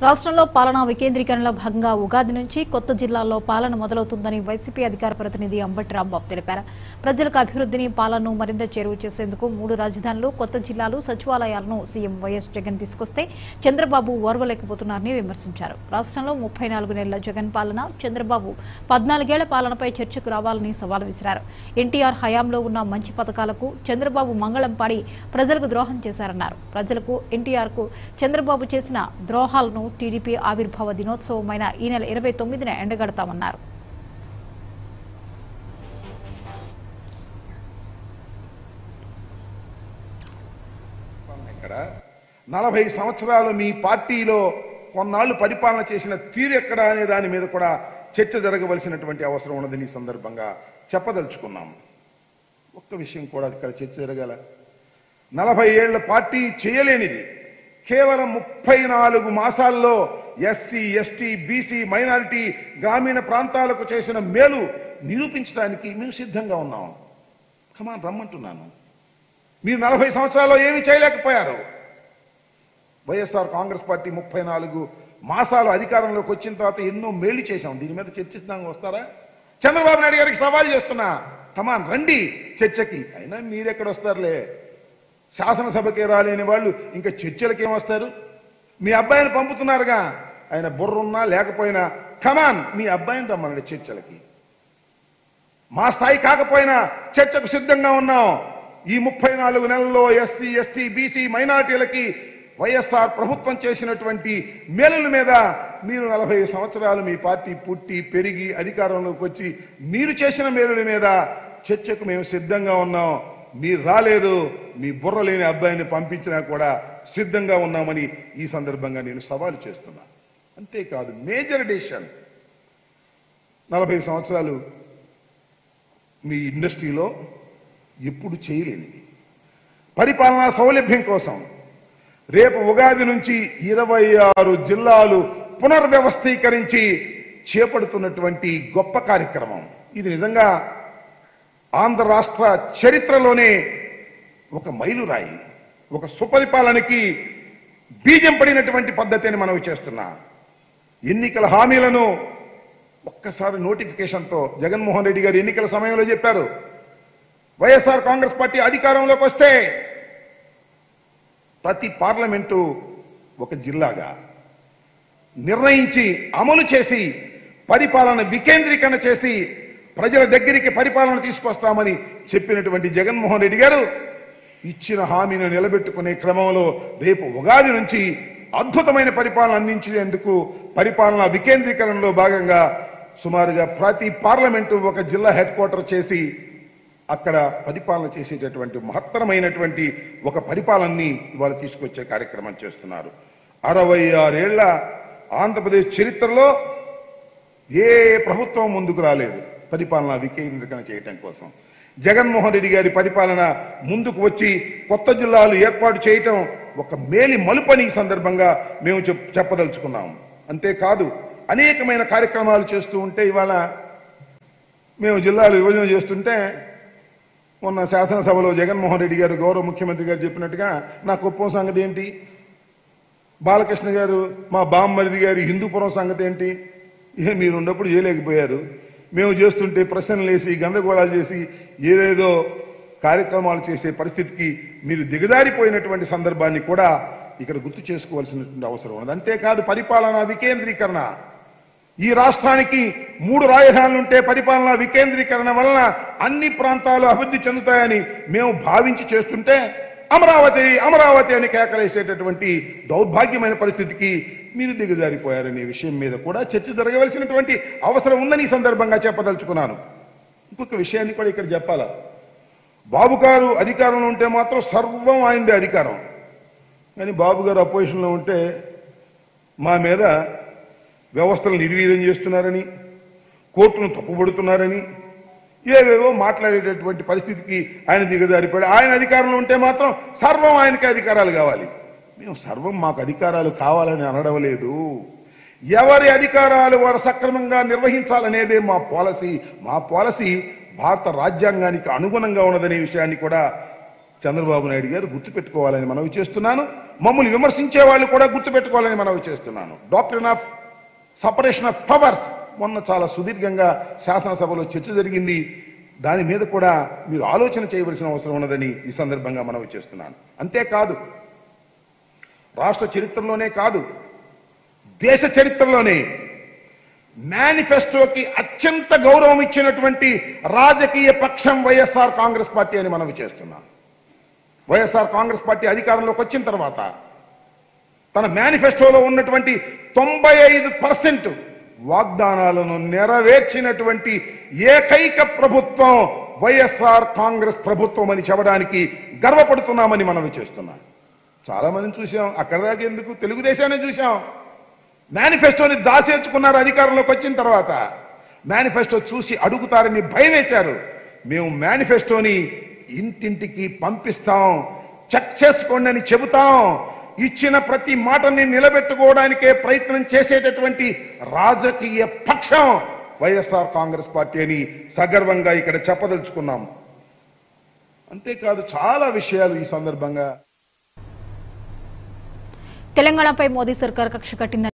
రాష్ట్రంలో పాలనా వికేంద్రీకరణలో భాగంగా ఉగాది నుంచి కొత్త జిల్లాల్లో పాలన మొదలవుతుందని వైసీపీ అధికార ప్రతినిధి అంబటి రాంబాబు తెలిపారు ప్రజలకు అభివృద్ధిని పాలనను మరింత చేరువ చేసేందుకు మూడు రాజధానులు కొత్త జిల్లాలు సచివాలయాలను సీఎం వైఎస్ జగన్ తీసుకొస్తే చంద్రబాబు ఓర్వలేకపోతున్నారని విమర్శించారు రాష్ట్రంలో ముప్పై నాలుగు నెలల జగన్ పాలన చంద్రబాబు పద్నాలుగేళ్ల పాలనపై చర్చకు రావాలని సవాల్ విసిరారు ఎన్టీఆర్ హయాంలో ఉన్న మంచి పథకాలకు చంద్రబాబు మంగళం పాడి ప్రజలకు ద్రోహం చేశారన్నారు ప్రజలకు ఎన్టీఆర్ కు చంద్రబాబు చేసిన ద్రోహాలను టీడీపీ ఆవిర్భావ దినోత్సవమైన ఈ నెల ఇరవై తొమ్మిదిన ఎండగడతామన్నారు ఇక్కడ నలభై సంవత్సరాలు మీ పార్టీలో కొన్నాళ్లు పరిపాలన చేసిన తీరు ఎక్కడ అనే దాని మీద కూడా చర్చ జరగవలసినటువంటి అవసరం ఉన్నదని ఈ సందర్భంగా చెప్పదలుచుకున్నాం ఒక్క విషయం కూడా ఇక్కడ చర్చ జరగాల నలభై ఏళ్ల పార్టీ చేయలేనిది కేవలం ముప్పై నాలుగు మాసాల్లో ఎస్సీ ఎస్టీ బీసీ మైనారిటీ గ్రామీణ ప్రాంతాలకు చేసిన మేలు నిరూపించడానికి మేము సిద్ధంగా ఉన్నాం కమాన్ రమ్మంటున్నాను మీరు నలభై సంవత్సరాల్లో ఏమీ చేయలేకపోయారు వైఎస్ఆర్ కాంగ్రెస్ పార్టీ ముప్పై నాలుగు మాసాలు అధికారంలోకి వచ్చిన తర్వాత ఎన్నో మేళ్లు చేశాం దీని మీద చర్చిస్తాం వస్తారా చంద్రబాబు నాయుడు గారికి సవాల్ చేస్తున్నా కమాన్ రండి చర్చకి అయినా మీరెక్కడ వస్తారులే శాసనసభకే రాలేని వాళ్ళు ఇంకా చర్చలకి ఏమొస్తారు మీ అబ్బాయిని పంపుతున్నారుగా ఆయన బుర్రున్నా లేకపోయినా కమాన్ మీ అబ్బాయిని రమ్మనండి చర్చలకి మా స్థాయి కాకపోయినా చర్చకు సిద్ధంగా ఉన్నాం ఈ ముప్పై నాలుగు నెలల్లో ఎస్సీ ఎస్టీ బీసీ మైనారిటీలకి వైఎస్ఆర్ ప్రభుత్వం చేసినటువంటి మేలుల మీద మీరు నలభై సంవత్సరాలు మీ పార్టీ పుట్టి పెరిగి అధికారంలోకి వచ్చి మీరు చేసిన మేలుల మీద చర్చకు మేము సిద్ధంగా ఉన్నాం మీరు రాలేదు మీ బుర్ర లేని అబ్బాయిని పంపించినా కూడా సిద్ధంగా ఉన్నామని ఈ సందర్భంగా నేను సవాలు చేస్తున్నా అంతేకాదు మేజర్ డెసిషన్ నలభై సంవత్సరాలు మీ ఇండస్ట్రీలో ఎప్పుడు చేయలేనిది పరిపాలనా సౌలభ్యం కోసం రేపు ఉగాది నుంచి ఇరవై ఆరు జిల్లాలు పునర్వ్యవస్థీకరించి చేపడుతున్నటువంటి గొప్ప కార్యక్రమం ఇది నిజంగా ఆంధ్ర రాష్ట్ర చరిత్రలోనే ఒక మైలురాయి ఒక సుపరిపాలనకి బీజం పడినటువంటి పద్ధతి అని మనవి చేస్తున్నా ఎన్నికల హామీలను ఒక్కసారి నోటిఫికేషన్తో జగన్మోహన్ రెడ్డి గారు ఎన్నికల సమయంలో చెప్పారు వైఎస్ఆర్ కాంగ్రెస్ పార్టీ అధికారంలోకి వస్తే ప్రతి పార్లమెంటు ఒక జిల్లాగా నిర్ణయించి అమలు చేసి పరిపాలన వికేంద్రీకరణ చేసి ప్రజల దగ్గరికి పరిపాలన తీసుకొస్తామని చెప్పినటువంటి జగన్మోహన్ రెడ్డి గారు ఇచ్చిన హామీని నిలబెట్టుకునే క్రమంలో రేపు ఉగాది నుంచి అద్భుతమైన పరిపాలన అందించేందుకు పరిపాలన వికేంద్రీకరణలో భాగంగా సుమారుగా ప్రతి పార్లమెంటు ఒక జిల్లా హెడ్ క్వార్టర్ చేసి అక్కడ పరిపాలన చేసేటటువంటి మహత్తరమైనటువంటి ఒక పరిపాలనని ఇవాళ తీసుకొచ్చే కార్యక్రమం చేస్తున్నారు అరవై ఆరేళ్ల ఆంధ్రప్రదేశ్ చరిత్రలో ఏ ప్రభుత్వం ముందుకు రాలేదు పరిపాలన వికేంద్రీకరణ చేయటం కోసం జగన్మోహన్ రెడ్డి గారి పరిపాలన ముందుకు వచ్చి కొత్త జిల్లాలు ఏర్పాటు చేయటం ఒక మేలి మలుపని ఈ సందర్భంగా మేము చెప్- చెప్పదలుచుకున్నాం అంతేకాదు అనేకమైన కార్యక్రమాలు చేస్తూ ఉంటే ఇవాళ మేము జిల్లాలు విభజన చేస్తుంటే మొన్న శాసనసభలో జగన్మోహన్ రెడ్డి గారు గౌరవ ముఖ్యమంత్రి గారు చెప్పినట్టుగా నా కుప్పం సంగతి ఏంటి బాలకృష్ణ గారు మా బామ్మరిది గారి హిందూపురం సంగతి ఏంటి ఏ మీరు ఉన్నప్పుడు చేయలేకపోయారు మేము చేస్తుంటే ప్రశ్నలు వేసి గందరగోళాలు చేసి ఏదేదో కార్యక్రమాలు చేసే పరిస్థితికి మీరు దిగజారిపోయినటువంటి సందర్భాన్ని కూడా ఇక్కడ గుర్తు చేసుకోవాల్సినటువంటి అవసరం ఉన్నది అంతేకాదు పరిపాలనా వికేంద్రీకరణ ఈ రాష్ట్రానికి మూడు రాజధానులుంటే పరిపాలనా వికేంద్రీకరణ వలన అన్ని ప్రాంతాలు అభివృద్ధి చెందుతాయని మేము భావించి చేస్తుంటే అమరావతి అమరావతి అని కేకలేసేటటువంటి దౌర్భాగ్యమైన పరిస్థితికి మీరు దిగజారిపోయారనే విషయం మీద కూడా చర్చ జరగవలసినటువంటి అవసరం ఉందని ఈ సందర్భంగా చెప్పదలుచుకున్నాను ఇంకొక విషయాన్ని కూడా ఇక్కడ చెప్పాలా బాబు గారు అధికారంలో ఉంటే మాత్రం సర్వం ఆయనదే అధికారం కానీ బాబు గారు అపోజిషన్లో ఉంటే మా మీద వ్యవస్థలు నిర్వీర్యం చేస్తున్నారని కోర్టును తప్పుపడుతున్నారని ఏవేవో మాట్లాడేటటువంటి పరిస్థితికి ఆయన దిగజారిపోయాడు ఆయన అధికారంలో ఉంటే మాత్రం సర్వం ఆయనకి అధికారాలు కావాలి మేము సర్వం మాకు అధికారాలు కావాలని అనడం లేదు ఎవరి అధికారాలు వారు సక్రమంగా నిర్వహించాలనేదే మా పాలసీ మా పాలసీ భారత రాజ్యాంగానికి అనుగుణంగా ఉన్నదనే విషయాన్ని కూడా చంద్రబాబు నాయుడు గారు గుర్తుపెట్టుకోవాలని మనవి చేస్తున్నాను మమ్మల్ని విమర్శించే వాళ్ళు కూడా గుర్తుపెట్టుకోవాలని మనవి చేస్తున్నాను doctor of separation of powers మొన్న చాలా సుదీర్ఘంగా శాసనసభలో చర్చ జరిగింది దాని మీద కూడా మీరు ఆలోచన చేయవలసిన అవసరం ఉన్నదని ఈ సందర్భంగా మనవి చేస్తున్నాను అంతేకాదు రాష్ట్ర చరిత్రలోనే కాదు దేశ చరిత్రలోనే మేనిఫెస్టోకి అత్యంత గౌరవం ఇచ్చినటువంటి రాజకీయ పక్షం వైఎస్ఆర్ కాంగ్రెస్ పార్టీ అని మనవి చేస్తున్నాం వైఎస్ఆర్ కాంగ్రెస్ పార్టీ అధికారంలోకి వచ్చిన తర్వాత తన మేనిఫెస్టోలో ఉన్నటువంటి తొంభై ఐదు పర్సెంట్ వాగ్దానాలను నెరవేర్చినటువంటి ఏకైక ప్రభుత్వం వైఎస్ఆర్ కాంగ్రెస్ ప్రభుత్వం అని చెప్పడానికి గర్వపడుతున్నామని మనవి చేస్తున్నాం చాలా మందిని చూసాం అక్కడ దాకా ఎందుకు తెలుగుదేశాన్ని చూసాం మేనిఫెస్టోని దాచేర్చుకున్నారు అధికారంలోకి వచ్చిన తర్వాత మేనిఫెస్టో చూసి అడుగుతారని భయం వేశారు మేము మేనిఫెస్టోని ఇంటింటికి పంపిస్తాం చెక్ చేసుకోండి అని చెబుతాం ఇచ్చిన ప్రతి మాటని నిలబెట్టుకోవడానికే ప్రయత్నం చేసేటటువంటి రాజకీయ పక్షం వైఎస్ఆర్ కాంగ్రెస్ పార్టీ అని సగర్వంగా ఇక్కడ చెప్పదలుచుకున్నాం అంతేకాదు చాలా విషయాలు ఈ సందర్భంగా తెలంగాణపై మోదీ సర్కార్ కక్ష కట్టిందని